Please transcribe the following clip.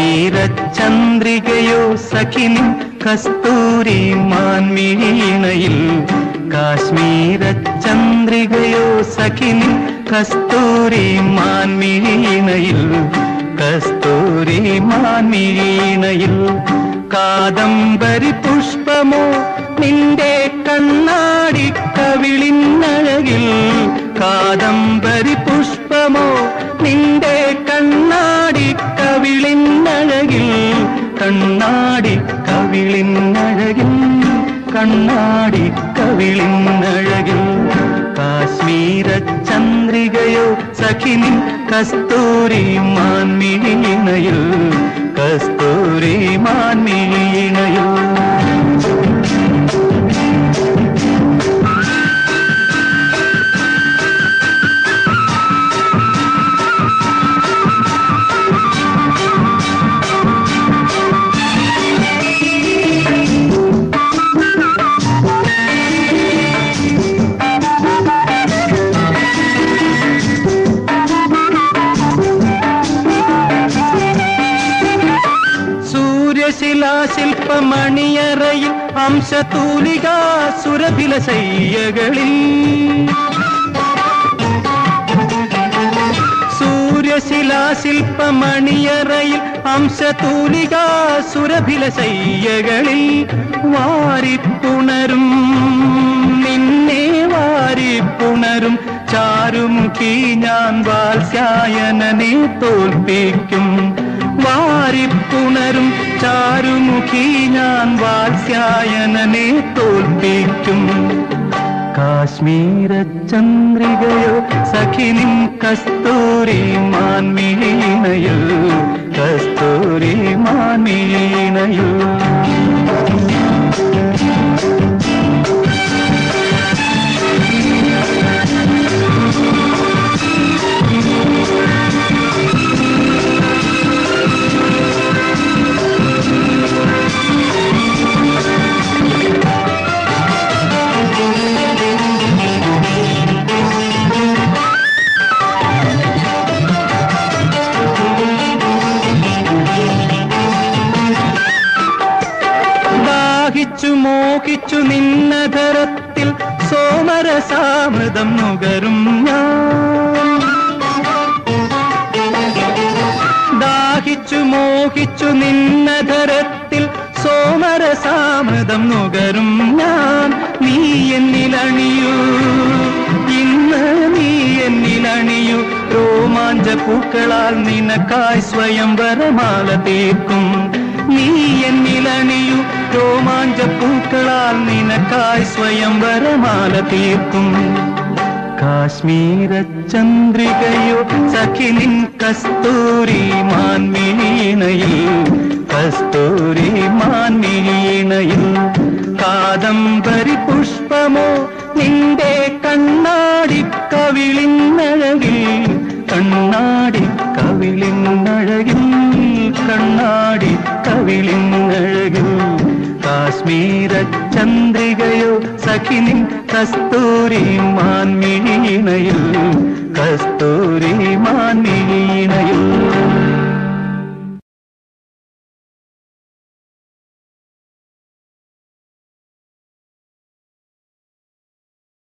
കാശ്മീര ചന്ദ്രികയോ സഖിനി കസ്തൂരി മാൻമീണയിൽ കാശ്മീര ചന്ദ്രികയോ സഖിനി കസ്തൂരി മാൻമീണയിൽ കസ്തൂരി മാൻമീണയിൽ കാദംബരി പുഷ്പമോ നിന്റെ കണ്ണാടി കവിളിന്നഴകിൽ കാദംബരി പുഷ്പമോ നിന്റെ കണ്ണാടി കവിളിന്നഴകിൽ കണ്ണാടി കവിളിന്നഴകിൽ കണ്ണാടി കവിളിന്നഴകിൽ കാശ്മീര ചന്ദ്രികയോ സഖിനി കസ്തൂരി മാൻമീണയിൽ കസ്തൂരി മാൻമീണയിൽ സൂര്യശിലാശില്പമണിയറയിൽ അംശതൂലിക സുരഭില ശയ്യകളിൽ സൂര്യശിലാശില്പമണിയറയിൽ അംശതൂലിക സുരഭില ശയ്യകളിൽ വാരിപ്പുണരും നിന്നെ വാരിപ്പുണരും ചാരുമുഖി ഞാൻ വാത്സ്യായനനെ തോൽപ്പിക്കും വാരിപ്പുണരും ചാരുമുഖി ഞാൻ വാത്സ്യായനനെ തോൽപ്പിക്കും കാശ്മീര ചന്ദ്രികയോ സഖിനിൻ കസ്തൂരി മാൻമീണയോ കസ്തൂരി മാൻമീണയോ ദാഹിച്ചു മോഹിച്ചു നിന്നധരത്തിൽ സോമരസാമൃതം നുകരും ഞാൻ ദാഹിച്ചു മോഹിച്ചു നിന്നധരത്തിൽ സോമരസാമൃതം നുകരും ഞാൻ നീ എന്നിലണിയൂ ഇന്ന് നീ എന്നിലണിയൂ രോമാഞ്ച പൂക്കളാൽ നിനക്കായി സ്വയം വരമാല തീർക്കും നീ എന്നിലണിയൂ രോമാഞ്ച പൂക്കളാൽ നിനക്കായി സ്വയം വരമാല തീർക്കും കാശ്മീര ചന്ദ്രികയോ സഖിനിൻ കസ്തൂരി മാൻമീണയിൽ കസ്തൂരി മാൻമീണയിൽ കാദംബരി പുഷ്പമോ നിന്റെ കണ്ണാടി കവിളിന്നഴകിൽ കണ്ണാടി കവിളിന്നഴകിൽ കണ്ണാടി കവിളിന്നഴകിൽ കാശ്മീര ചന്ദ്രികയോ സഖിനിൻ കസ്തൂരി മാൻമീണയിൽ കസ്തൂരി മാൻമീണയിൽ